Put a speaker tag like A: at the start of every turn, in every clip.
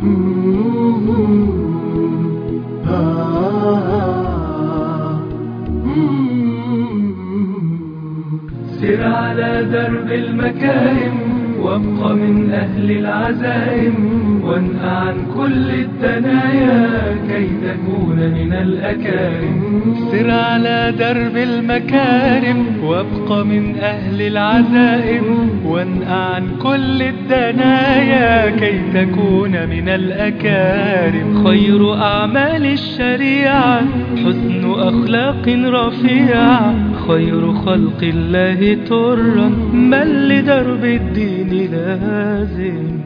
A: سر على درب المكارم وابق من أهل العزائم وانهى عن كل الدنايا كي تكون من الأكارم سر على درب المكارم وابق من أهل العزائم وانهى عن كل الدنايا كي تكون من الأكارم خير أعمال الشريعة حسن أخلاق رفيعة خير خلق الله ترا من لدرب الدين لازم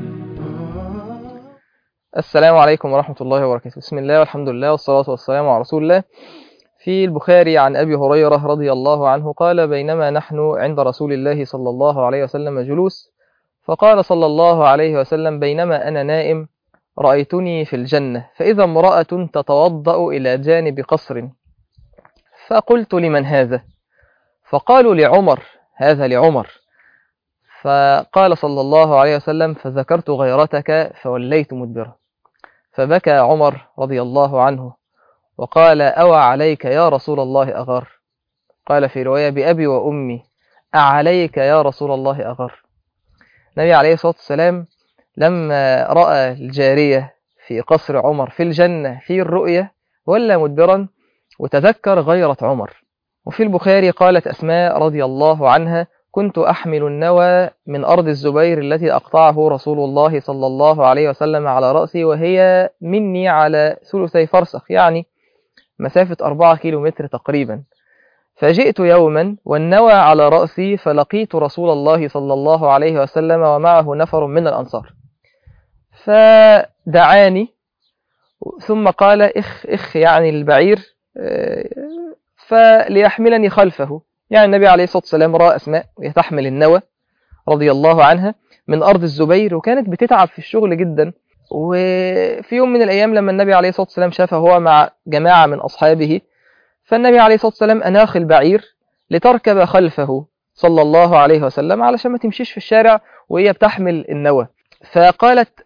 B: السلام عليكم ورحمة الله وبركاته بسم الله والحمد لله والصلاة والسلام على رسول الله في البخاري عن أبي هريرة رضي الله عنه قال بينما نحن عند رسول الله صلى الله عليه وسلم جلوس فقال صلى الله عليه وسلم بينما أنا نائم رأيتني في الجنة فإذا امرأة تتوضأ إلى جانب قصر فقلت لمن هذا فقالوا لعمر هذا لعمر فقال صلى الله عليه وسلم فذكرت غيرتك فوليت مدبرا فبكى عمر رضي الله عنه وقال أوى عليك يا رسول الله أغر قال في رواية بأبي وأمي أعليك يا رسول الله أغر النبي عليه الصلاة والسلام لما رأى الجارية في قصر عمر في الجنة في الرؤية ولى مدبرا وتذكر غيرة عمر وفي البخاري قالت أسماء رضي الله عنها كنت أحمل النوى من أرض الزبير التي أقطعه رسول الله صلى الله عليه وسلم على رأسي وهي مني على ثلثي فرسخ يعني مسافة أربعة كيلو متر تقريبا فجئت يوما والنوى على رأسي فلقيت رسول الله صلى الله عليه وسلم ومعه نفر من الأنصار فدعاني ثم قال إخ إخ يعني البعير فليحملني خلفه يعني النبي عليه الصلاة والسلام رأى أسماء تحمل النوى رضي الله عنها من أرض الزبير وكانت بتتعب في الشغل جدا وفي يوم من الأيام لما النبي عليه الصلاة والسلام شافه هو مع جماعة من أصحابه فالنبي عليه الصلاة والسلام أناخ البعير لتركب خلفه صلى الله عليه وسلم علشان ما تمشيش في الشارع وهي بتحمل النوى فقالت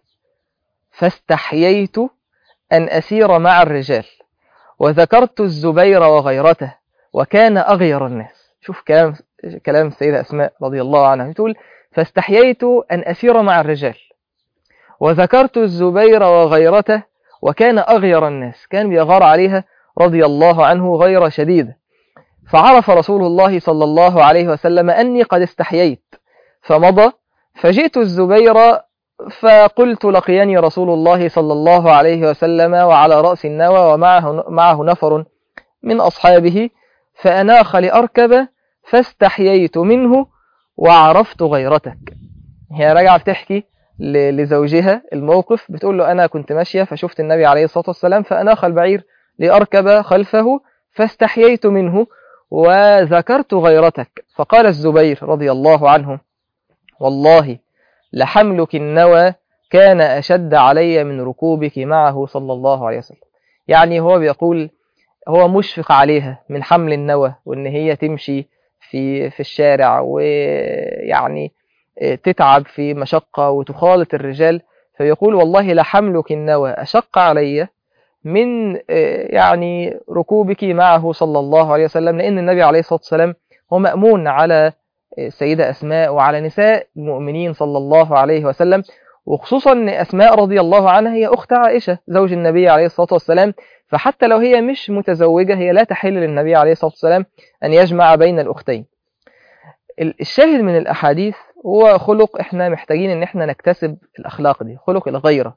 B: فاستحييت أن أسير مع الرجال وذكرت الزبير وغيرته وكان أغير الناس شوف كلام كلام السيدة أسماء رضي الله عنها بتقول فاستحييت أن أسير مع الرجال وذكرت الزبير وغيرته وكان أغير الناس كان بيغار عليها رضي الله عنه غير شديد فعرف رسول الله صلى الله عليه وسلم أني قد استحييت فمضى فجئت الزبير فقلت لقيني رسول الله صلى الله عليه وسلم وعلى رأس النوى ومعه معه نفر من أصحابه فأناخ لأركب فاستحييت منه وعرفت غيرتك هي راجعة بتحكي لزوجها الموقف بتقول له أنا كنت ماشية فشفت النبي عليه الصلاة والسلام فأناخ البعير لأركب خلفه فاستحييت منه وذكرت غيرتك فقال الزبير رضي الله عنه والله لحملك النوى كان أشد علي من ركوبك معه صلى الله عليه وسلم يعني هو بيقول هو مشفق عليها من حمل النوى وان هي تمشي في في الشارع ويعني تتعب في مشقة وتخالط الرجال فيقول والله لحملك النوى أشق علي من يعني ركوبك معه صلى الله عليه وسلم لأن النبي عليه الصلاة والسلام هو مأمون على السيدة أسماء وعلى نساء المؤمنين صلى الله عليه وسلم وخصوصا أن أسماء رضي الله عنها هي أخت عائشة زوج النبي عليه الصلاة والسلام فحتى لو هي مش متزوجة هي لا تحل للنبي عليه الصلاة والسلام أن يجمع بين الأختين الشاهد من الأحاديث هو خلق إحنا محتاجين أن إحنا نكتسب الأخلاق دي خلق الغيرة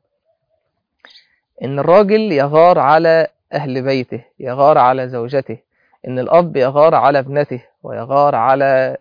B: إن الراجل يغار على أهل بيته يغار على زوجته إن الأب يغار على ابنته ويغار على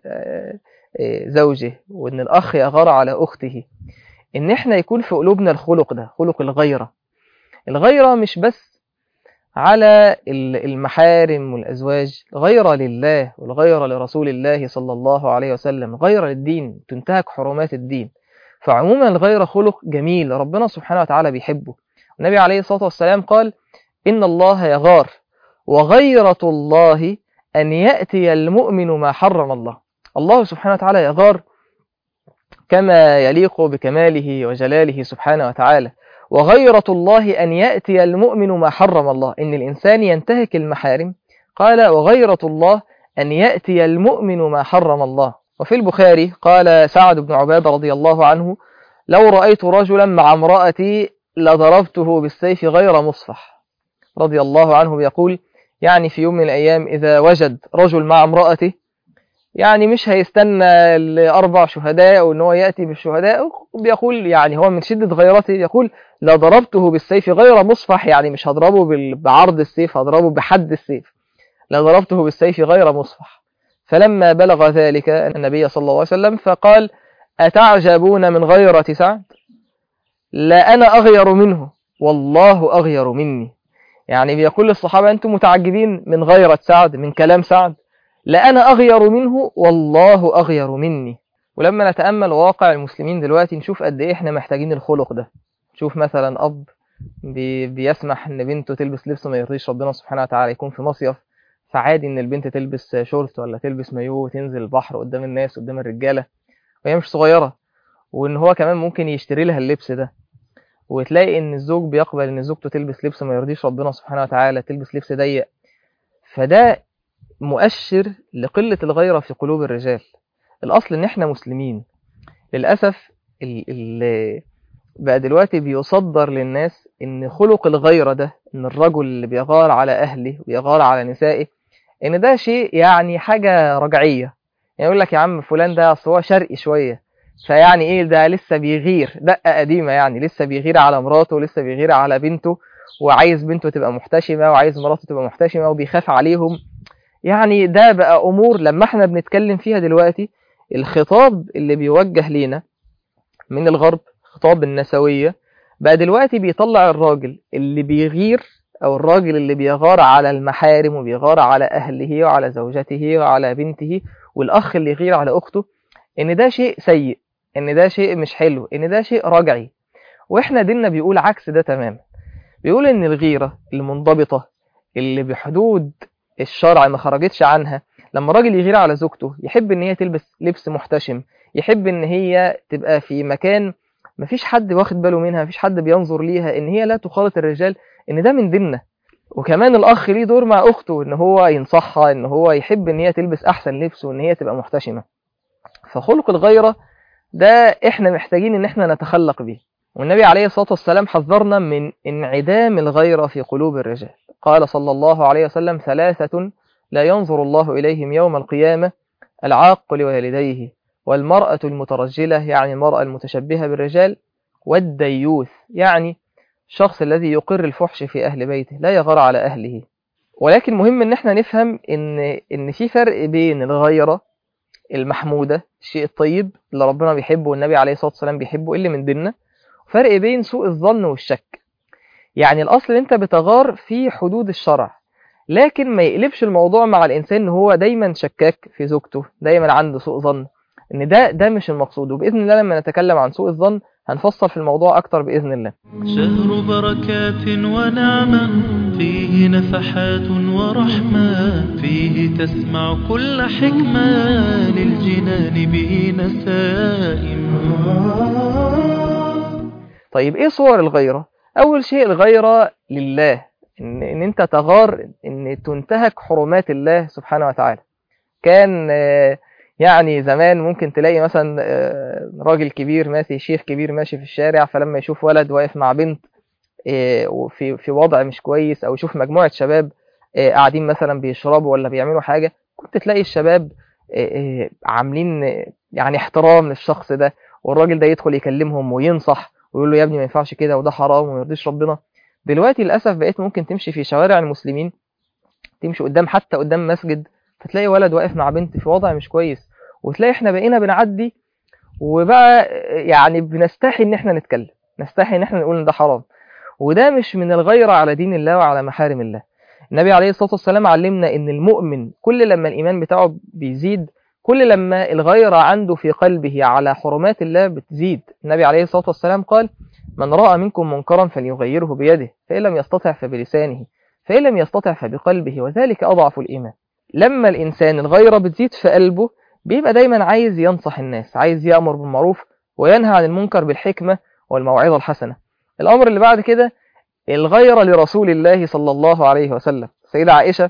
B: زوجه وإن الأخ يغار على أخته إن إحنا يكون في قلوبنا الخلق ده خلق الغيرة الغيرة مش بس على المحارم والأزواج غير لله والغير لرسول الله صلى الله عليه وسلم غير للدين تنتهك حرمات الدين فعموما الغير خلق جميل ربنا سبحانه وتعالى بيحبه النبي عليه الصلاة والسلام قال إن الله يغار وغيرة الله أن يأتي المؤمن ما حرم الله الله سبحانه وتعالى يغار كما يليق بكماله وجلاله سبحانه وتعالى وغيرة الله أن يأتي المؤمن ما حرم الله إن الإنسان ينتهك المحارم قال وغيرة الله أن يأتي المؤمن ما حرم الله وفي البخاري قال سعد بن عبادة رضي الله عنه لو رأيت رجلا مع امرأتي لضربته بالسيف غير مصفح رضي الله عنه يقول يعني في يوم من الأيام إذا وجد رجل مع امرأته يعني مش هيستنى الأربع شهداء أو إن هو يأتي بالشهداء بيقول يعني هو من شدة غيرته يقول لا ضربته بالسيف غير مصفح يعني مش هضربه بال- بعرض السيف هضربه بحد السيف لا ضربته بالسيف غير مصفح فلما بلغ ذلك النبي صلى الله عليه وسلم فقال أتعجبون من غيرة سعد لا أنا أغير منه والله أغير مني يعني بيقول للصحابة أنتم متعجبين من غيرة سعد من كلام سعد لا أنا أغير منه والله أغير مني ولما نتأمل واقع المسلمين دلوقتي نشوف قد إيه إحنا محتاجين الخلق ده نشوف مثلا أب بي بيسمح إن بنته تلبس لبس ما يرضيش ربنا سبحانه وتعالى يكون في مصيف فعادي إن البنت تلبس شورت ولا تلبس مايو وتنزل البحر قدام الناس قدام الرجالة وهي مش صغيرة وإن هو كمان ممكن يشتري لها اللبس ده وتلاقي إن الزوج بيقبل إن زوجته تلبس لبس ما يرضيش ربنا سبحانه وتعالى تلبس لبس ضيق فده مؤشر لقلة الغيرة في قلوب الرجال الأصل إن إحنا مسلمين للأسف ال ال بقى دلوقتي بيصدر للناس إن خلق الغيرة ده إن الرجل اللي بيغار على أهله وبيغار على نسائه إن ده شيء يعني حاجة رجعية يعني يقول لك يا عم فلان ده أصل هو شرقي شوية فيعني إيه ده لسه بيغير دقة قديمة يعني لسه بيغير على مراته ولسه بيغير على بنته وعايز بنته تبقى محتشمة وعايز مراته تبقى محتشمة وبيخاف عليهم يعني ده بقى أمور لما احنا بنتكلم فيها دلوقتي الخطاب اللي بيوجه لينا من الغرب خطاب النسوية بقى دلوقتي بيطلع الراجل اللي بيغير أو الراجل اللي بيغار على المحارم وبيغار على أهله وعلى زوجته وعلى بنته والأخ اللي يغير على أخته إن ده شيء سيء إن ده شيء مش حلو إن ده شيء رجعي وإحنا ديننا بيقول عكس ده تماما بيقول إن الغيرة المنضبطة اللي بحدود الشرع ما خرجتش عنها لما راجل يغير على زوجته يحب ان هي تلبس لبس محتشم يحب ان هي تبقى في مكان مفيش حد واخد باله منها مفيش حد بينظر ليها ان هي لا تخالط الرجال ان ده من ديننا وكمان الاخ ليه دور مع اخته ان هو ينصحها ان هو يحب ان هي تلبس احسن لبس وان هي تبقى محتشمه فخلق الغيره ده احنا محتاجين ان احنا نتخلق بيه والنبي عليه الصلاه والسلام حذرنا من انعدام الغيره في قلوب الرجال قال صلى الله عليه وسلم ثلاثة لا ينظر الله إليهم يوم القيامة العاق لوالديه والمرأة المترجلة يعني المرأة المتشبهة بالرجال والديوث يعني الشخص الذي يقر الفحش في أهل بيته لا يغار على أهله ولكن مهم ان احنا نفهم ان ان في فرق بين الغيرة المحمودة الشيء الطيب اللي ربنا بيحبه والنبي عليه الصلاة والسلام بيحبه اللي من ديننا فرق بين سوء الظن والشك يعني الأصل أنت بتغار في حدود الشرع لكن ما يقلبش الموضوع مع الإنسان إن هو دايما شكاك في زوجته دايما عنده سوء ظن إن ده ده مش المقصود وبإذن الله لما نتكلم عن سوء الظن هنفصل في الموضوع أكتر بإذن الله
A: شهر بركات ونعمة فيه نفحات ورحمة فيه تسمع كل حكمة للجنان به نسائم
B: طيب إيه صور الغيرة؟ أول شيء الغيرة لله إن, إن أنت تغار إن تنتهك حرمات الله سبحانه وتعالى كان آه، يعني زمان ممكن تلاقي مثلا آه، راجل كبير ماشي شيخ كبير ماشي في الشارع فلما يشوف ولد واقف مع بنت آه، وفي في وضع مش كويس او يشوف مجموعة شباب آه، قاعدين مثلا بيشربوا ولا بيعملوا حاجة كنت تلاقي الشباب آه، آه، عاملين آه، يعني احترام للشخص ده والراجل ده يدخل يكلمهم وينصح ويقول له يا ابني ما ينفعش كده وده حرام وما يرضيش ربنا دلوقتي للاسف بقيت ممكن تمشي في شوارع المسلمين تمشي قدام حتى قدام مسجد فتلاقي ولد واقف مع بنت في وضع مش كويس وتلاقي احنا بقينا بنعدي وبقى يعني بنستحي ان احنا نتكلم نستحي ان احنا نقول ان ده حرام وده مش من الغيرة على دين الله وعلى محارم الله النبي عليه الصلاة والسلام علمنا ان المؤمن كل لما الايمان بتاعه بيزيد كل لما الغيرة عنده في قلبه على حرمات الله بتزيد النبي عليه الصلاة والسلام قال من رأى منكم منكرا فليغيره بيده فإن لم يستطع فبلسانه فإن لم يستطع فبقلبه وذلك أضعف الإيمان لما الإنسان الغيرة بتزيد في قلبه بيبقى دايما عايز ينصح الناس عايز يأمر بالمعروف وينهى عن المنكر بالحكمة والموعظة الحسنة الأمر اللي بعد كده الغيرة لرسول الله صلى الله عليه وسلم سيدة عائشة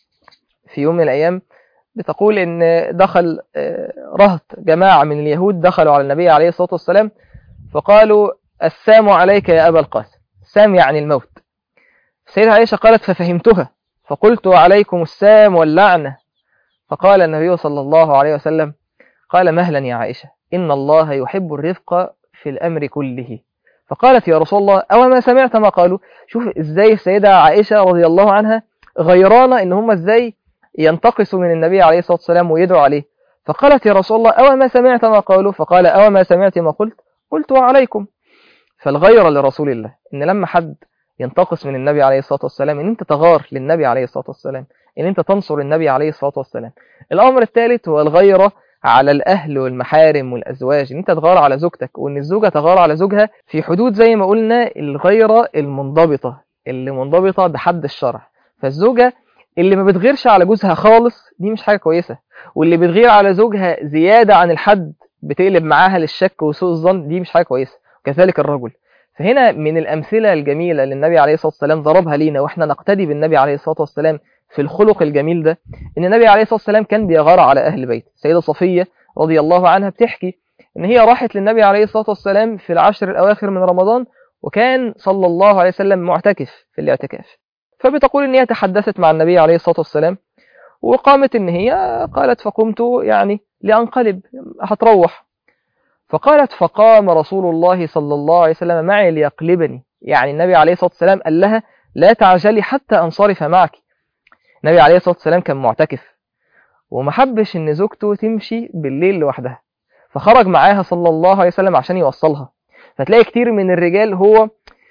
B: في يوم من الأيام بتقول إن دخل رهط جماعة من اليهود دخلوا على النبي عليه الصلاة والسلام فقالوا السام عليك يا أبا القاسم السام يعني الموت سيدة عائشة قالت ففهمتها فقلت عليكم السام واللعنة فقال النبي صلى الله عليه وسلم قال مهلا يا عائشة إن الله يحب الرفق في الأمر كله فقالت يا رسول الله أو ما سمعت ما قالوا شوف إزاي السيدة عائشة رضي الله عنها غيرانة إن هم إزاي ينتقصوا من النبي عليه الصلاة والسلام ويدعوا عليه فقالت يا رسول الله أو ما سمعت ما قالوا فقال أو ما سمعت ما قلت قلت وعليكم فالغيرة لرسول الله إن لما حد ينتقص من النبي عليه الصلاة والسلام إن أنت تغار للنبي عليه الصلاة والسلام إن أنت تنصر النبي عليه الصلاة والسلام الأمر الثالث هو الغيرة على الأهل والمحارم والأزواج إن أنت تغار على زوجتك وإن الزوجة تغار على زوجها في حدود زي ما قلنا الغيرة المنضبطة اللي منضبطة بحد الشرع فالزوجة اللي ما بتغيرش على جوزها خالص دي مش حاجة كويسة واللي بتغير على زوجها زيادة عن الحد بتقلب معاها للشك وسوء الظن دي مش حاجة كويسة كذلك الرجل فهنا من الأمثلة الجميلة اللي النبي عليه الصلاة والسلام ضربها لينا وإحنا نقتدي بالنبي عليه الصلاة والسلام في الخلق الجميل ده إن النبي عليه الصلاة والسلام كان بيغار على أهل بيت السيدة صفية رضي الله عنها بتحكي إن هي راحت للنبي عليه الصلاة والسلام في العشر الأواخر من رمضان وكان صلى الله عليه وسلم معتكف في الاعتكاف فبتقول إن هي تحدثت مع النبي عليه الصلاة والسلام وقامت إن هي قالت فقمت يعني لأنقلب هتروح فقالت فقام رسول الله صلى الله عليه وسلم معي ليقلبني يعني النبي عليه الصلاة والسلام قال لها لا تعجلي حتى أنصرف معك النبي عليه الصلاة والسلام كان معتكف وما حبش إن زوجته تمشي بالليل لوحدها فخرج معاها صلى الله عليه وسلم عشان يوصلها فتلاقي كتير من الرجال هو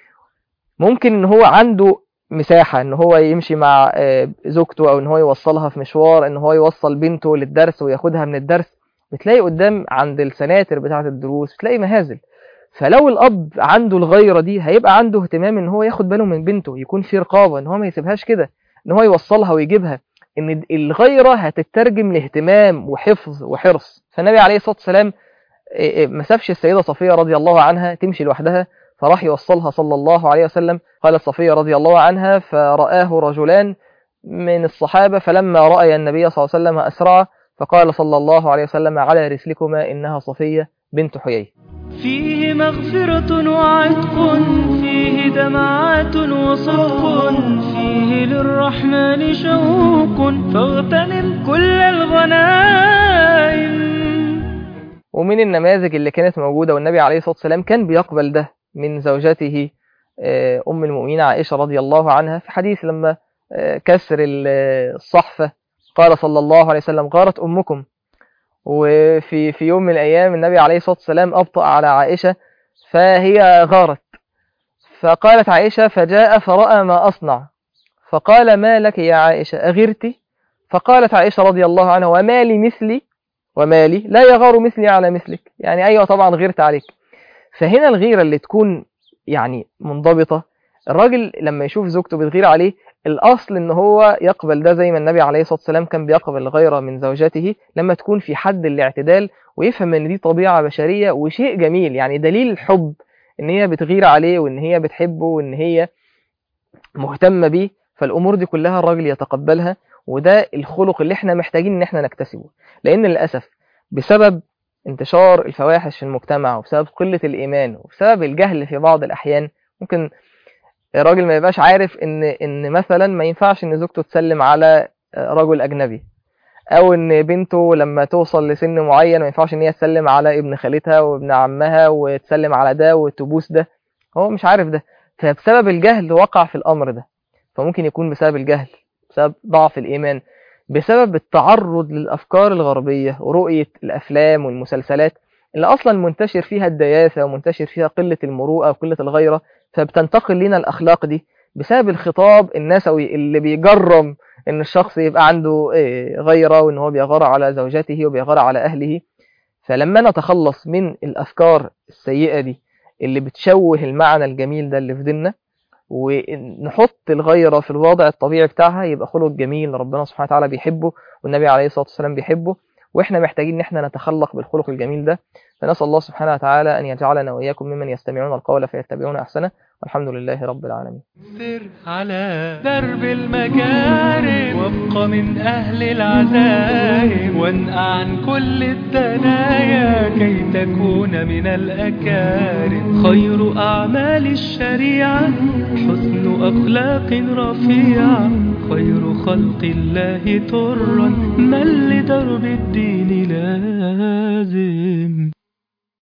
B: ممكن إن هو عنده مساحة إن هو يمشي مع زوجته أو إن هو يوصلها في مشوار إن هو يوصل بنته للدرس وياخدها من الدرس بتلاقي قدام عند السناتر بتاعة الدروس بتلاقي مهازل فلو الأب عنده الغيرة دي هيبقى عنده اهتمام إن هو ياخد باله من بنته يكون في رقابة إن هو ما يسيبهاش كده إن هو يوصلها ويجيبها إن الغيرة هتترجم لاهتمام وحفظ وحرص فالنبي عليه الصلاة والسلام ما سابش السيدة صفية رضي الله عنها تمشي لوحدها فراح يوصلها صلى الله عليه وسلم قالت صفية رضي الله عنها فرآه رجلان من الصحابة فلما رأي النبي صلى الله عليه وسلم أسرع فقال صلى الله عليه وسلم على رسلكما إنها صفية بنت حيي
A: فيه مغفرة وعتق فيه دمعات وصدق فيه للرحمن شوق فاغتنم كل الغنائم
B: ومن النماذج اللي كانت موجودة والنبي عليه الصلاة والسلام كان بيقبل ده من زوجته أم المؤمنين عائشة رضي الله عنها في حديث لما كسر الصحفة قال صلى الله عليه وسلم غارت أمكم وفي في يوم من الأيام النبي عليه الصلاة والسلام أبطأ على عائشة فهي غارت فقالت عائشة فجاء فرأى ما أصنع فقال ما لك يا عائشة أغرتي فقالت عائشة رضي الله عنها وما لي مثلي وما لي لا يغار مثلي على مثلك يعني أيوة طبعا غيرت عليك فهنا الغيرة اللي تكون يعني منضبطة الراجل لما يشوف زوجته بتغير عليه الأصل إن هو يقبل ده زي ما النبي عليه الصلاة والسلام كان بيقبل الغيرة من زوجاته لما تكون في حد الاعتدال ويفهم إن دي طبيعة بشرية وشيء جميل يعني دليل الحب إن هي بتغير عليه وإن هي بتحبه وإن هي مهتمة بيه فالأمور دي كلها الراجل يتقبلها وده الخلق اللي احنا محتاجين إن احنا نكتسبه لأن للأسف بسبب انتشار الفواحش في المجتمع وبسبب قلة الإيمان وبسبب الجهل في بعض الأحيان ممكن الراجل ما يبقاش عارف ان ان مثلا ما ينفعش ان زوجته تسلم على رجل اجنبي او ان بنته لما توصل لسن معين ما ينفعش ان هي تسلم على ابن خالتها وابن عمها وتسلم على ده وتبوس ده هو مش عارف ده فبسبب الجهل وقع في الامر ده فممكن يكون بسبب الجهل بسبب ضعف الايمان بسبب التعرض للافكار الغربيه ورؤيه الافلام والمسلسلات اللي اصلا منتشر فيها الدياثه ومنتشر فيها قله المروءه وقله الغيره فبتنتقل لنا الأخلاق دي بسبب الخطاب النسوي اللي بيجرم إن الشخص يبقى عنده غيرة وإن هو بيغار على زوجته وبيغار على أهله فلما نتخلص من الأفكار السيئة دي اللي بتشوه المعنى الجميل ده اللي في ديننا ونحط الغيرة في الوضع الطبيعي بتاعها يبقى خلق جميل ربنا سبحانه وتعالى بيحبه والنبي عليه الصلاة والسلام بيحبه واحنا محتاجين ان احنا نتخلق بالخلق الجميل ده فنسال الله سبحانه وتعالى ان يجعلنا واياكم ممن يستمعون القول فيتبعون احسنه والحمد لله رب العالمين
A: سر على درب المكارم وابق من أهل العزائم وانقع عن كل الدنايا كي تكون من الأكارم خير أعمال الشريعة حسن أخلاق رفيعة خير خلق الله ترا من لدرب الدين لازم